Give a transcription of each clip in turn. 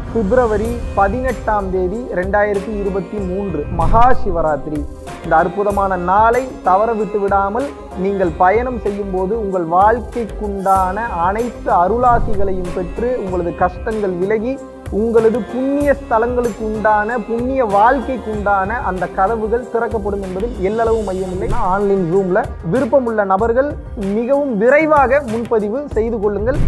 பிப்ரவரி பதினெட்டாம் தேதி ரெண்டாயிரத்தி இருபத்தி மூன்று மகா சிவராத்திரி இந்த அற்புதமான நாளை தவற விட்டு விடாமல் நீங்கள் பயணம் செய்யும் போது உங்கள் வாழ்க்கைக்குண்டான அனைத்து அருளாசிகளையும் பெற்று உங்களது கஷ்டங்கள் விலகி உங்களது புண்ணிய ஸ்தலங்களுக்கு உண்டான புண்ணிய வாழ்க்கைக்கு உண்டான அந்த கதவுகள் திறக்கப்படும் என்பதில் எல்லளவு மையமில்லை ஆன்லைன் ரூம்ல விருப்பமுள்ள நபர்கள் மிகவும் விரைவாக முன்பதிவு செய்து கொள்ளுங்கள்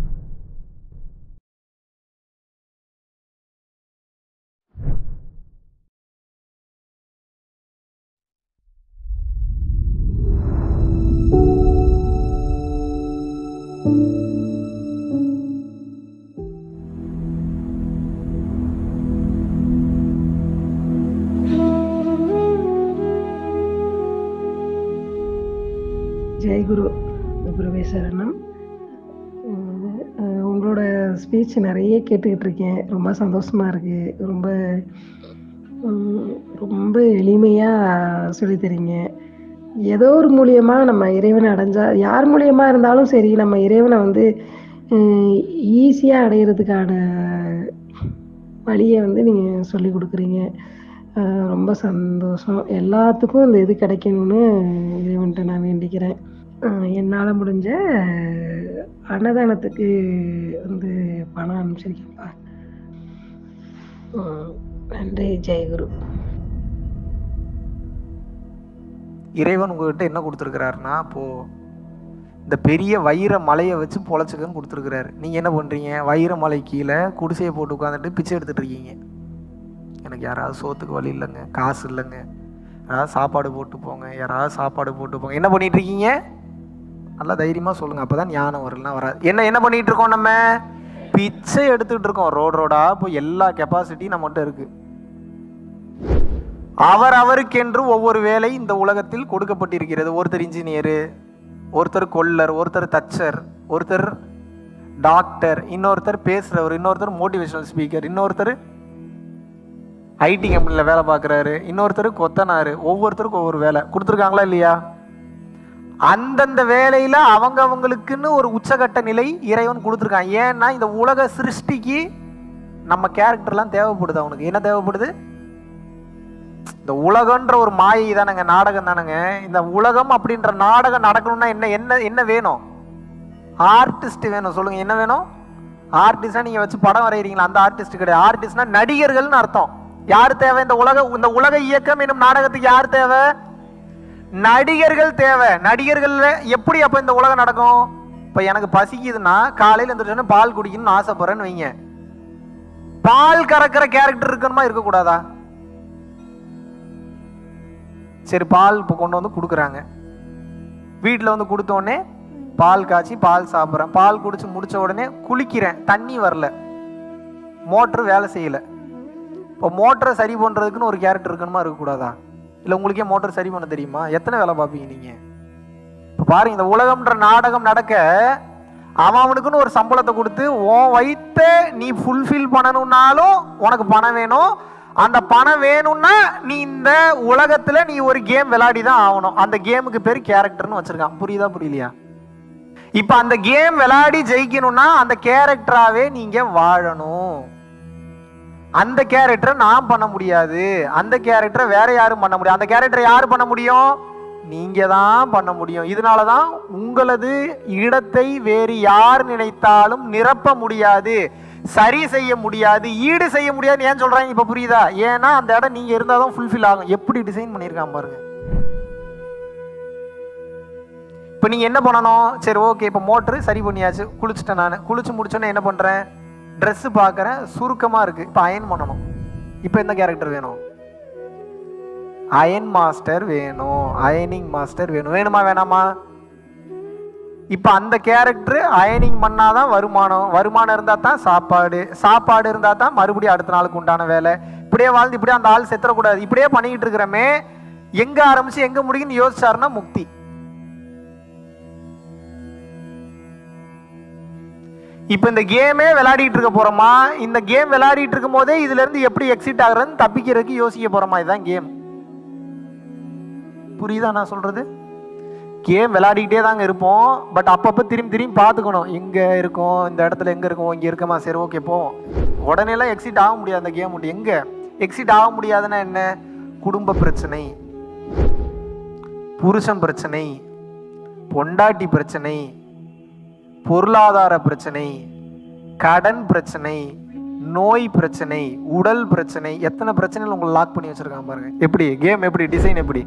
ஜெயகுரு குருவே சரணம் உம், அஹ் உங்களோட ஸ்பீச் நிறைய கேட்டுக்கிட்டு இருக்கேன் ரொம்ப சந்தோஷமா இருக்கு ரொம்ப உம், ரொம்ப எளிமையாக சொல்லித் தரீங்க ஏதோ ஒரு மூலியமா நம்ம இறைவனை அடைஞ்சா யார் மூலியமா இருந்தாலும் சரி நம்ம இறைவனை வந்து ஈஸியாக அடையிறதுக்கான வழியை வந்து நீங்கள் சொல்லி கொடுக்குறீங்க அஹ் ரொம்ப சந்தோஷம் எல்லாத்துக்கும் இந்த இது கிடைக்கணும்னு இறைவன்கிட்ட நான் வேண்டிக்கிறேன் அஹ் என்னால் முடிஞ்ச அஹ், அன்னதானத்துக்கு வந்து பணம் அனுப்பிச்சிருக்கேன்ப்பா உம், நன்றி ஜெயகுரு இறைவன் உங்ககிட்ட என்ன கொடுத்துருக்கிறாருன்னா இப்போது இந்த பெரிய வைர மலையை வச்சு பொழைச்சிக்கன்னு கொடுத்துருக்கிறாரு நீங்கள் என்ன பண்ணுறீங்க வைர மலை கீழே குடிசையை போட்டு உட்காந்துட்டு பிச்சை எடுத்துட்டு இருக்கீங்க எனக்கு யாராவது சோத்துக்கு வழி இல்லைங்க காசு இல்லைங்க யாராவது சாப்பாடு போட்டு போங்க யாராவது சாப்பாடு போட்டு போங்க என்ன பண்ணிட்டு இருக்கீங்க நல்லா தைரியமாக சொல்லுங்கள் அப்போ தான் ஞானம் வரலனா வராது என்ன என்ன பண்ணிட்டு இருக்கோம் நம்ம பிச்சை எடுத்துக்கிட்டு இருக்கோம் ரோடு ரோடாக இப்போ எல்லா கெப்பாசிட்டியும் நம்மகிட்ட இருக்குது அவர் அவருக்கென்று ஒவ்வொரு வேலை இந்த உலகத்தில் கொடுக்கப்பட்டிருக்கிறது ஒருத்தர் இன்ஜினியரு ஒருத்தர் கொல்லர் ஒருத்தர் தச்சர் ஒருத்தர் டாக்டர் இன்னொருத்தர் பேசுகிறவர் இன்னொருத்தர் மோட்டிவேஷனல் ஸ்பீக்கர் இன்னொருத்தர் ஐடி கம்பெனியில் வேலை பார்க்குறாரு இன்னொருத்தர் கொத்தனாரு ஒவ்வொருத்தருக்கும் ஒவ்வொரு வேலை கொடுத்துருக்காங்களா இல்லையா அந்தந்த வேலையில் அவங்க அவங்களுக்குன்னு ஒரு உச்சகட்ட நிலை இறைவன் கொடுத்துருக்கான் ஏன்னா இந்த உலக சிருஷ்டிக்கு நம்ம கேரக்டர்லாம் தேவைப்படுது அவனுக்கு என்ன தேவைப்படுது இந்த உலகன்ற ஒரு மாயை தானேங்க நாடகம் தானேங்க இந்த உலகம் அப்படின்ற நாடகம் நடக்கணும்னா என்ன என்ன என்ன வேணும் ஆர்டிஸ்ட் வேணும் சொல்லுங்க என்ன வேணும் ஆர்டிஸ்டா நீங்க வச்சு படம் வரைகிறீங்களா அந்த ஆர்டிஸ்ட் கிடையாது ஆர்டிஸ்ட்னா நடிகர்கள்னு அர்த்தம் யார் தேவை இந்த உலக இந்த உலக இயக்கம் என்னும் நாடகத்துக்கு யார் தேவை நடிகர்கள் தேவை நடிகர்கள்ல எப்படி அப்ப இந்த உலகம் நடக்கும் இப்ப எனக்கு பசிக்குதுன்னா காலையில எந்திரிச்சோன்னே பால் குடிக்கணும்னு ஆசைப்படுறேன்னு வைங்க பால் கறக்கிற கேரக்டர் இருக்கணுமா இருக்கக்கூடாதா சரி பால் இப்போ கொண்டு வந்து கொடுக்குறாங்க வீட்டில் வந்து கொடுத்த உடனே பால் காய்ச்சி பால் சாப்பிட்றேன் பால் குடிச்சு முடிச்ச உடனே குளிக்கிறேன் தண்ணி வரல மோட்ரு வேலை செய்யலை இப்போ மோட்டரை சரி பண்ணுறதுக்குன்னு ஒரு கேரக்டர் இருக்கணுமா இருக்கக்கூடாதா இல்லை உங்களுக்கே மோட்டர் சரி பண்ண தெரியுமா எத்தனை வேலை பார்ப்பீங்க நீங்கள் இப்போ பாருங்க இந்த உலகம்ன்ற நாடகம் நடக்க அவன் அவனுக்குன்னு ஒரு சம்பளத்தை கொடுத்து உன் வயிற்ற நீ ஃபுல்ஃபில் பண்ணணும்னாலும் உனக்கு பணம் வேணும் அந்த பணம் வேணும்னா நீ இந்த உலகத்துல நீ ஒரு கேம் விளையாடி தான் ஆகணும் அந்த கேமுக்கு பேர் கேரக்டர்னு வச்சிருக்கான் புரியுதா புரியலையா இப்ப அந்த கேம் விளையாடி ஜெயிக்கணும்னா அந்த கேரக்டராவே நீங்க வாழணும் அந்த கேரக்டரை நான் பண்ண முடியாது அந்த கேரக்டரை வேற யாரும் பண்ண முடியாது அந்த கேரக்டரை யார் பண்ண முடியும் நீங்க தான் பண்ண முடியும் இதனால தான் உங்களது இடத்தை வேறு யார் நினைத்தாலும் நிரப்ப முடியாது சரி செய்ய முடியாது ஈடு செய்ய முடியாதுன்னு ஏன் சொல்றாங்க இப்ப புரியுதா ஏன்னா அந்த இடம் நீங்க இருந்தால் தான் ஃபுல்ஃபில் ஆகும் எப்படி டிசைன் பண்ணியிருக்கான் பாருங்க இப்போ நீங்க என்ன பண்ணணும் சரி ஓகே இப்போ மோட்ரு சரி பண்ணியாச்சு குளிச்சுட்டேன் நான் குளிச்சு முடிச்சோன்னே என்ன பண்றேன் ட்ரெஸ் பார்க்குறேன் சுருக்கமா இருக்கு இப்போ அயன் பண்ணணும் இப்போ எந்த கேரக்டர் வேணும் அயன் மாஸ்டர் வேணும் அயனிங் மாஸ்டர் வேணும் வேணுமா வேணாமா இப்போ அந்த கேரக்டர் அயனிங் பண்ணாதான் வருமானம் வருமானம் இருந்தால் தான் சாப்பாடு சாப்பாடு இருந்தால் தான் மறுபடியும் அடுத்த நாளுக்கு உண்டான வேலை இப்படியே வாழ்ந்து இப்படியே அந்த ஆள் செத்துறக்கூடாது இப்படியே பண்ணிக்கிட்டு இருக்கிறமே எங்க ஆரம்பிச்சு எங்க முடியும்னு யோசிச்சாருன்னா முக்தி இப்போ இந்த கேமே விளையாடிட்டு இருக்க போறோமா இந்த கேம் விளையாடிட்டு இருக்கும் போதே இதுல இருந்து எப்படி எக்ஸிட் ஆகுறதுன்னு தப்பிக்கிறதுக்கு யோசிக்க போறோமா இதுதான் கேம் புரியுதா நான் சொல்றது கேம் விளையாடிக்கிட்டே தாங்க இருப்போம் பட் அப்பப்போ திரும்பி திரும்பி பார்த்துக்கணும் எங்கே இருக்கோம் இந்த இடத்துல எங்கே இருக்கோம் இங்கே இருக்கமா சரி ஓகே போவோம் உடனேலாம் எக்ஸிட் ஆக முடியாது அந்த கேம் விட்டு எங்கே எக்ஸிட் ஆக முடியாதுன்னா என்ன குடும்ப பிரச்சனை புருஷன் பிரச்சனை பொண்டாட்டி பிரச்சனை பொருளாதார பிரச்சனை கடன் பிரச்சனை நோய் பிரச்சனை உடல் பிரச்சனை எத்தனை பிரச்சனைகள் உங்களை லாக் பண்ணி வச்சிருக்காங்க பாருங்க எப்படி கேம் எப்படி டிசைன் எப்படி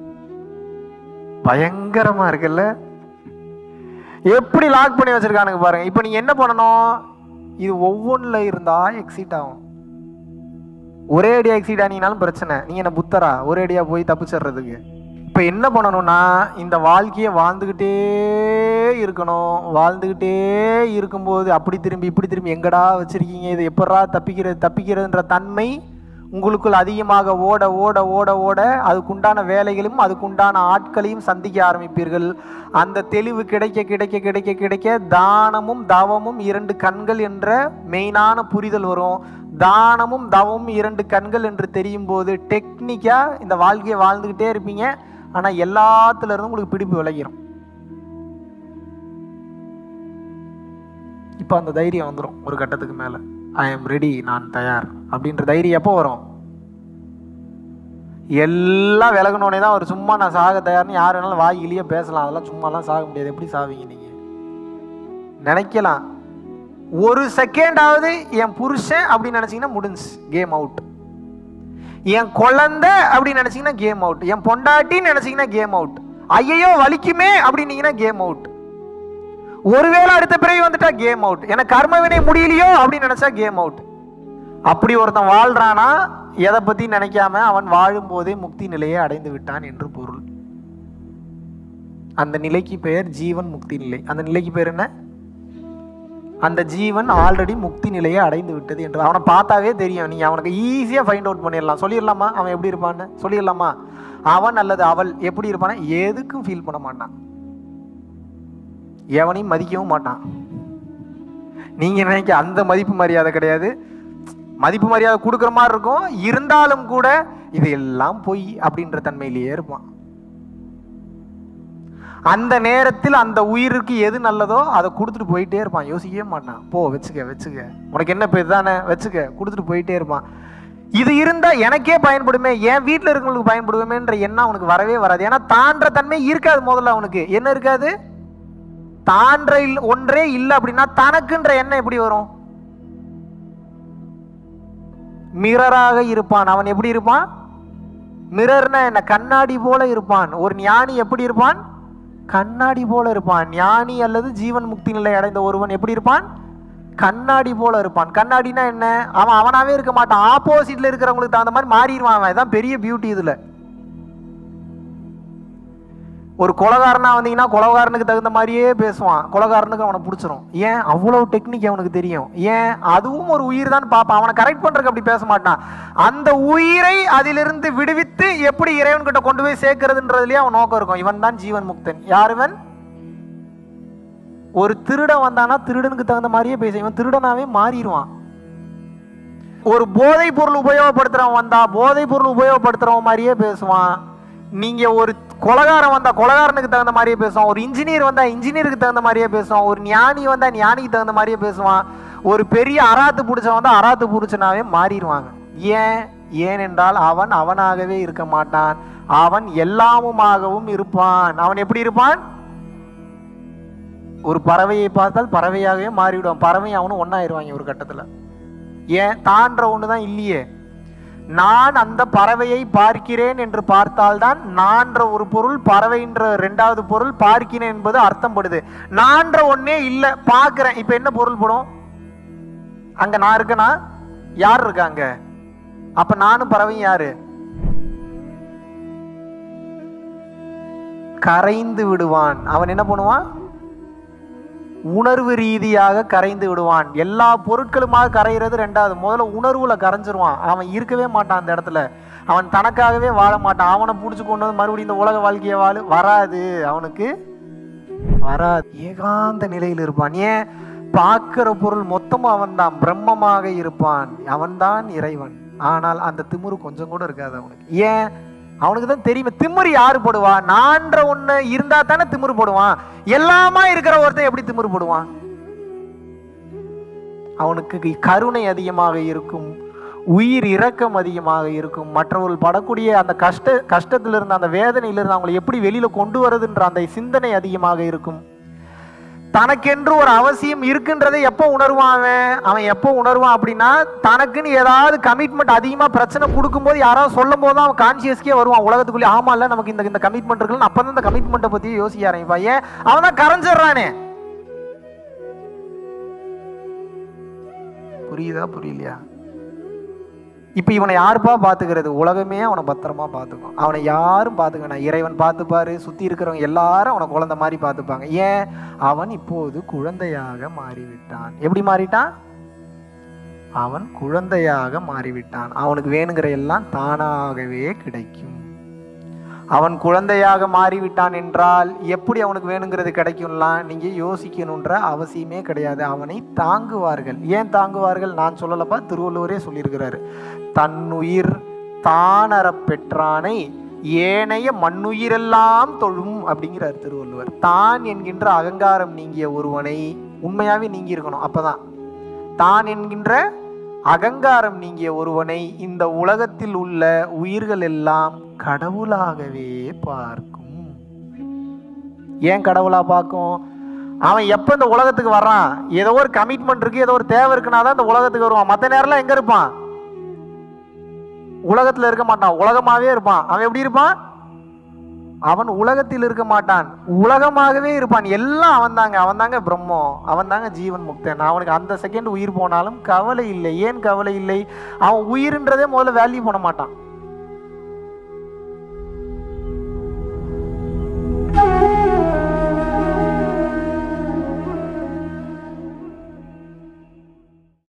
பயங்கரமா இருக்குல்ல எப்படி லாக் பண்ணி வச்சிருக்கானுங்க பாருங்க இப்போ நீங்க என்ன பண்ணணும் இது ஒவ்வொன்றுல இருந்தா எக்ஸிட் ஆகும் ஒரே அடியா எக்ஸிட் ஆனீங்கனாலும் பிரச்சனை நீங்க என்ன புத்தரா ஒரே அடியா போய் தப்பிச்சிடுறதுக்கு இப்போ என்ன பண்ணணும்னா இந்த வாழ்க்கையை வாழ்ந்துக்கிட்டே இருக்கணும் வாழ்ந்துக்கிட்டே இருக்கும்போது அப்படி திரும்பி இப்படி திரும்பி எங்கடா வச்சிருக்கீங்க இது எப்படா தப்பிக்கிறது தப்பிக்கிறதுன்ற தன்மை உங்களுக்குள் அதிகமாக ஓட ஓட ஓட ஓட அதுக்குண்டான வேலைகளும் அதுக்குண்டான ஆட்களையும் சந்திக்க ஆரம்பிப்பீர்கள் அந்த தெளிவு கிடைக்க கிடைக்க கிடைக்க கிடைக்க தானமும் தவமும் இரண்டு கண்கள் என்ற மெயினான புரிதல் வரும் தானமும் தவமும் இரண்டு கண்கள் என்று தெரியும் போது டெக்னிக்கா இந்த வாழ்க்கையை வாழ்ந்துக்கிட்டே இருப்பீங்க ஆனா எல்லாத்துல இருந்தும் உங்களுக்கு பிடிப்பு விளைகிறோம் இப்போ அந்த தைரியம் வந்துடும் ஒரு கட்டத்துக்கு மேல ஐ எம் ரெடி நான் தயார் அப்படின்ற தைரியம் எப்போ வரும் எல்லாம் விலகணுன்னே தான் ஒரு சும்மா நான் சாக தயார்னு யார் வேணாலும் வாய் இழிய பேசலாம் அதெல்லாம் சும்மாலாம் சாக முடியாது எப்படி சாவீங்க நீங்க நினைக்கலாம் ஒரு செகண்டாவது என் புருஷன் அப்படின்னு நினைச்சீங்கன்னா முடிஞ்சு கேம் அவுட் என் குழந்தை அப்படின்னு நினைச்சீங்கன்னா கேம் அவுட் என் பொண்டாட்டின்னு நினைச்சீங்கன்னா கேம் அவுட் ஐயையோ வலிக்குமே அப்படின்னீங்கன்னா கேம் அவுட் ஒருவேளை அடுத்த பிறகு வந்துட்டா கேம் அவுட் எனக்கு கர்ம வினை முடியலையோ அப்படின்னு நினைச்சா கேம் அவுட் அப்படி ஒருத்தன் வாழ்றானா எதை பத்தி நினைக்காம அவன் வாழும் போதே முக்தி நிலையை அடைந்து விட்டான் என்று பொருள் அந்த நிலைக்கு பெயர் ஜீவன் முக்தி நிலை அந்த நிலைக்கு பேர் என்ன அந்த ஜீவன் ஆல்ரெடி முக்தி நிலையை அடைந்து விட்டது என்று அவனை பார்த்தாவே தெரியும் நீ அவனுக்கு ஈஸியாக ஃபைண்ட் அவுட் பண்ணிடலாம் சொல்லிடலாமா அவன் எப்படி இருப்பான்னு சொல்லிடலாமா அவன் அல்லது அவள் எப்படி இருப்பானா எதுக்கும் ஃபீல் பண்ண மாட்டான் எவனையும் மதிக்கவும் மாட்டான் நீங்க நினைக்க அந்த மதிப்பு மரியாதை கிடையாது மதிப்பு மரியாதை கொடுக்குற மாதிரி இருக்கும் இருந்தாலும் கூட இது எல்லாம் பொய் அப்படின்ற தன்மையிலேயே இருப்பான் அந்த நேரத்தில் அந்த உயிருக்கு எது நல்லதோ அதை கொடுத்துட்டு போயிட்டே இருப்பான் யோசிக்கவே மாட்டான் போ வச்சுக்க வச்சுக்க உனக்கு என்ன பேர் தானே வச்சுக்க கொடுத்துட்டு போயிட்டே இருப்பான் இது இருந்தா எனக்கே பயன்படுமே என் வீட்டில் இருக்கவங்களுக்கு பயன்படுவேன்ற எண்ணம் அவனுக்கு வரவே வராது ஏன்னா தான்ற தன்மை இருக்காது முதல்ல அவனுக்கு என்ன இருக்காது தான்ற இல்- ஒன்றே இல்லை அப்படின்னா தனக்குன்ற எண்ணம் எப்படி வரும் மிரராக இருப்பான் அவன் எப்படி இருப்பான் மிரர்னா என்ன கண்ணாடி போல இருப்பான் ஒரு ஞானி எப்படி இருப்பான் கண்ணாடி போல இருப்பான் ஞானி அல்லது ஜீவன் முக்தி நிலை அடைந்த ஒருவன் எப்படி இருப்பான் கண்ணாடி போல இருப்பான் கண்ணாடினா என்ன அவன் அவனாவே இருக்க மாட்டான் ஆப்போசிட்ல இருக்கிறவங்களுக்கு தகுந்த மாதிரி மாறிடுவான் அவன் இதான் பெரிய பியூட்டி இதுல ஒரு கொலகாரனா வந்தீங்கன்னா கொலகாரனுக்கு தகுந்த மாதிரியே பேசுவான் கொலகாரனுக்கு அவனை பிடிச்சிரும் ஏன் அவ்வளவு டெக்னிக் அவனுக்கு தெரியும் ஏன் அதுவும் ஒரு உயிர் தான் பார்ப்பான் அவனை கரெக்ட் பண்றதுக்கு அப்படி பேச மாட்டான் அந்த உயிரை அதிலிருந்து விடுவித்து எப்படி இறைவன் கிட்ட கொண்டு போய் சேர்க்கறதுன்றதுலயே அவன் நோக்கம் இருக்கும் இவன் தான் ஜீவன் முக்தன் யாருவன் ஒரு திருடன் வந்தானா திருடனுக்கு தகுந்த மாதிரியே பேச இவன் திருடனாவே மாறிடுவான் ஒரு போதை பொருள் உபயோகப்படுத்துறவன் வந்தா போதை பொருள் உபயோகப்படுத்துறவன் மாதிரியே பேசுவான் நீங்க ஒரு கொலகாரன் வந்தா கொலகாரனுக்கு தகுந்த மாதிரியே பேசுவான் ஒரு இன்ஜினியர் வந்தா இன்ஜினியருக்கு தகுந்த மாதிரியே பேசுவான் ஒரு ஞானி வந்தா ஞானிக்கு தகுந்த மாதிரியே பேசுவான் ஒரு பெரிய அராத்து பிடிச்சவன் வந்தா அராத்து பிடிச்சனாவே மாறிடுவாங்க ஏன் ஏனென்றால் அவன் அவனாகவே இருக்க மாட்டான் அவன் எல்லாமுமாகவும் இருப்பான் அவன் எப்படி இருப்பான் ஒரு பறவையை பார்த்தால் பறவையாகவே மாறிவிடுவான் பறவை அவனும் ஒன்னாயிருவாங்க ஒரு கட்டத்துல ஏன் தான்ற ஒண்ணுதான் இல்லையே நான் அந்த பறவையை பார்க்கிறேன் என்று பார்த்தால்தான் நான்ற ஒரு பொருள் பறவைன்ற ரெண்டாவது பொருள் பார்க்கிறேன் என்பது அர்த்தப்படுது நான்ற ஒண்ணே இல்ல பார்க்கிறேன் இப்ப என்ன பொருள் படும் அங்க நான் இருக்கனா யார் இருக்காங்க அப்ப நானும் பறவையும் யாரு கரைந்து விடுவான் அவன் என்ன பண்ணுவான் உணர்வு ரீதியாக கரைந்து விடுவான் எல்லா பொருட்களுமாக கரைகிறது ரெண்டாவது முதல்ல உணர்வுல கரைஞ்சிருவான் அவன் இருக்கவே மாட்டான் அந்த இடத்துல அவன் தனக்காகவே வாழ மாட்டான் அவனை பிடிச்சி கொண்டு வந்து மறுபடியும் இந்த உலக வாழ்க்கையை வாழ வராது அவனுக்கு வராது ஏகாந்த நிலையில் இருப்பான் ஏன் பார்க்கிற பொருள் மொத்தமும் அவன்தான் பிரம்மமாக இருப்பான் அவன்தான் இறைவன் ஆனால் அந்த திமிரு கொஞ்சம் கூட இருக்காது அவனுக்கு ஏன் அவனுக்கு தான் தெரியுமே திமிரு யாரு போடுவா நான்ற ஒண்ணு இருந்தா தானே திமிரு போடுவான் எல்லாமா இருக்கிற ஒருத்தன் எப்படி திமிரு போடுவான் அவனுக்கு கருணை அதிகமாக இருக்கும் உயிர் இரக்கம் அதிகமாக இருக்கும் மற்றவர்கள் படக்கூடிய அந்த கஷ்ட கஷ்டத்திலிருந்து அந்த வேதனையிலிருந்து அவங்களை எப்படி வெளியில கொண்டு வரதுன்ற அந்த சிந்தனை அதிகமாக இருக்கும் தனக்கென்று ஒரு அவசியம் இருக்குன்றதை எப்போ உணர்வான் அவன் அவன் எப்போ உணர்வான் அப்படின்னா தனக்குன்னு ஏதாவது கமிட்மெண்ட் அதிகமா பிரச்சனை கொடுக்கும்போது யாராவது சொல்லும் போது அவன் கான்சியஸ்க்கே வருவான் உலகத்துக்குள்ளே ஆமா இல்ல நமக்கு இந்த இந்த கமிட்மெண்ட் இருக்குன்னு அப்பதான் இந்த கமிட்மெண்ட்டை பத்தி யோசிக்க ஆரம்பிப்பான் ஏன் அவன் தான் கரைஞ்சிடுறானே புரியுதா புரியலையா இப்போ இவனை யாருப்பா பார்த்துக்கிறது உலகமே அவனை பத்திரமா பார்த்துக்கும் அவனை யாரும் பார்த்துக்க வேணாம் இறைவன் பார்த்துப்பாரு சுற்றி இருக்கிறவங்க எல்லாரும் அவனை குழந்தை மாதிரி பார்த்துப்பாங்க ஏன் அவன் இப்போது குழந்தையாக மாறிவிட்டான் எப்படி மாறிட்டான் அவன் குழந்தையாக மாறிவிட்டான் அவனுக்கு வேணுங்கிற எல்லாம் தானாகவே கிடைக்கும் அவன் குழந்தையாக மாறிவிட்டான் என்றால் எப்படி அவனுக்கு வேணுங்கிறது கிடைக்கும்லாம் நீங்க யோசிக்கணுன்ற அவசியமே கிடையாது அவனை தாங்குவார்கள் ஏன் தாங்குவார்கள் நான் சொல்லலப்பா திருவள்ளுவரே சொல்லியிருக்கிறாரு தன்னுயிர் தானறப் பெற்றானை ஏனைய மண்ணுயிரெல்லாம் தொழும் அப்படிங்கிறார் திருவள்ளுவர் தான் என்கின்ற அகங்காரம் நீங்கிய ஒருவனை உண்மையாவே நீங்கி இருக்கணும் அப்பதான் தான் என்கின்ற அகங்காரம் நீங்கிய ஒருவனை இந்த உலகத்தில் உள்ள உயிர்கள் எல்லாம் கடவுளாகவே பார்க்கும் ஏன் கடவுளா பார்க்கும் அவன் எப்ப இந்த உலகத்துக்கு வர்றான் ஏதோ ஒரு கமிட்மெண்ட் இருக்கு ஏதோ ஒரு தேவை இருக்குன்னா தான் இந்த உலகத்துக்கு வருவான் மற்ற நேரம்லாம் எங்க இருப்பான் உலகத்துல இருக்க மாட்டான் உலகமாவே இருப்பான் அவன் எப்படி இருப்பான் அவன் உலகத்தில் இருக்க மாட்டான் உலகமாகவே இருப்பான் எல்லாம் அவன் தாங்க அவன் தாங்க பிரம்மம் அவன் தாங்க ஜீவன் முக்தன் அவனுக்கு அந்த செகண்ட் உயிர் போனாலும் கவலை இல்லை ஏன் கவலை இல்லை அவன் உயிர்ன்றதே முதல்ல வேல்யூ பண்ண மாட்டான்